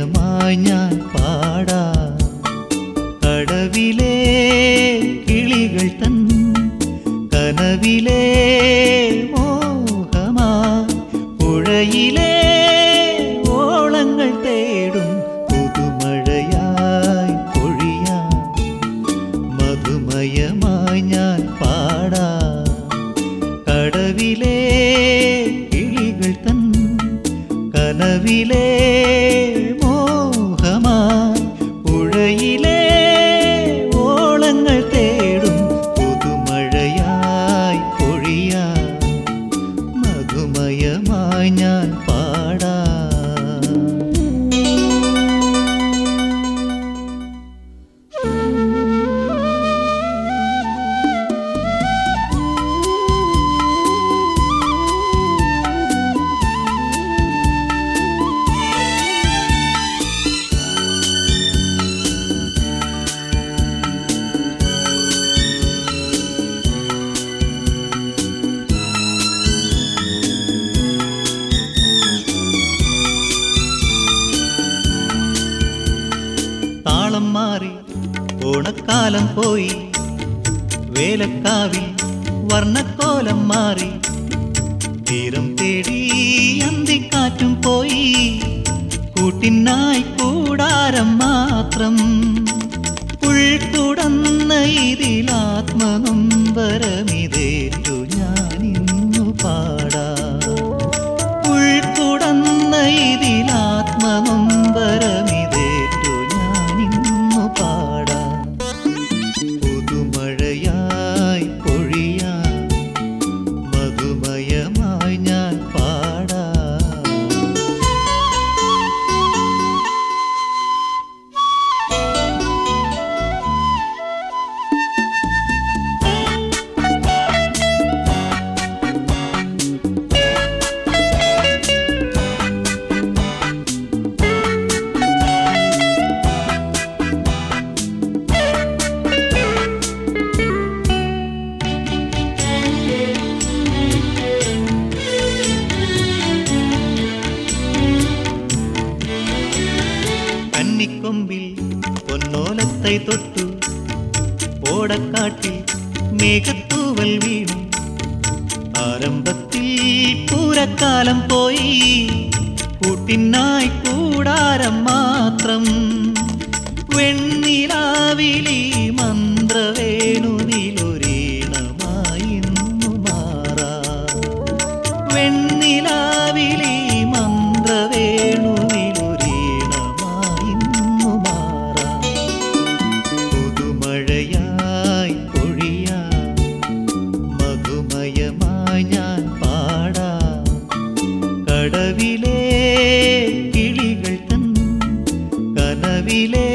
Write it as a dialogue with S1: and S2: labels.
S1: മധുമയമായി ഞാൻ പാടാ കടവിലെ കിളികൾ തൻ കനവിലെ മോഹമാ പുഴയിലെ ഓളങ്ങൾ തേടും പുതുമഴയായി പൊഴിയാം മധുമയമായി ഞാൻ പാടാ കടവിലെ കിളികൾ തൻ കനവിലെ മോഹമായി പുഴയിലെ ഓളങ്ങൾ തേടും പുതുമഴയായി പൊഴിയാ മധുമയമായി ഞാൻ പാടാ താളം മാറി ഓണക്കാലം പോയി വേലക്കാവിൽ വർണ്ണക്കോലം മാറി തീരം തേടി അന്തിക്കാറ്റും പോയി കൂട്ടിനായി കൂടാരം മാത്രം ഉൾക്കുടന്ന ഇതിലാത്മനൊമ്പരമിതേറ്റു ഞാനിന്നു പാടാ ഉൾക്കുടന്ന ഇതിലാത്മനൊമ്പരമിതേറ്റു ഞാനിന്നു പാടാ പുതുമഴയായി പൊഴിയാ മധുമയമായി ഞാൻ പാടാ കന്നിക്കൊമ്പിൽ പൊന്നോലത്തെ തൊട്ടു ഓടക്കാട്ടിൽ മേഘത്തൂവൽ വീണു ആരംഭത്തിൽ പൂരക്കാലം പോയി കൂട്ടിനായി കൂടാരം മാത്രം വെണ്ണിലാവിലി മന്ത്രവേണുവിലൊരീണമായി ഇന്നു മാറാ വെണ്ണിലാവിലി മന്ത്രവേണുവിലൊരീണമായി ഇന്നു മാറാ പുതുമഴയായി പൊഴിയാ മധുമയമായി ഞാൻ പാടാ കടവിലെ കിളികൾ തൻ കനവിലെ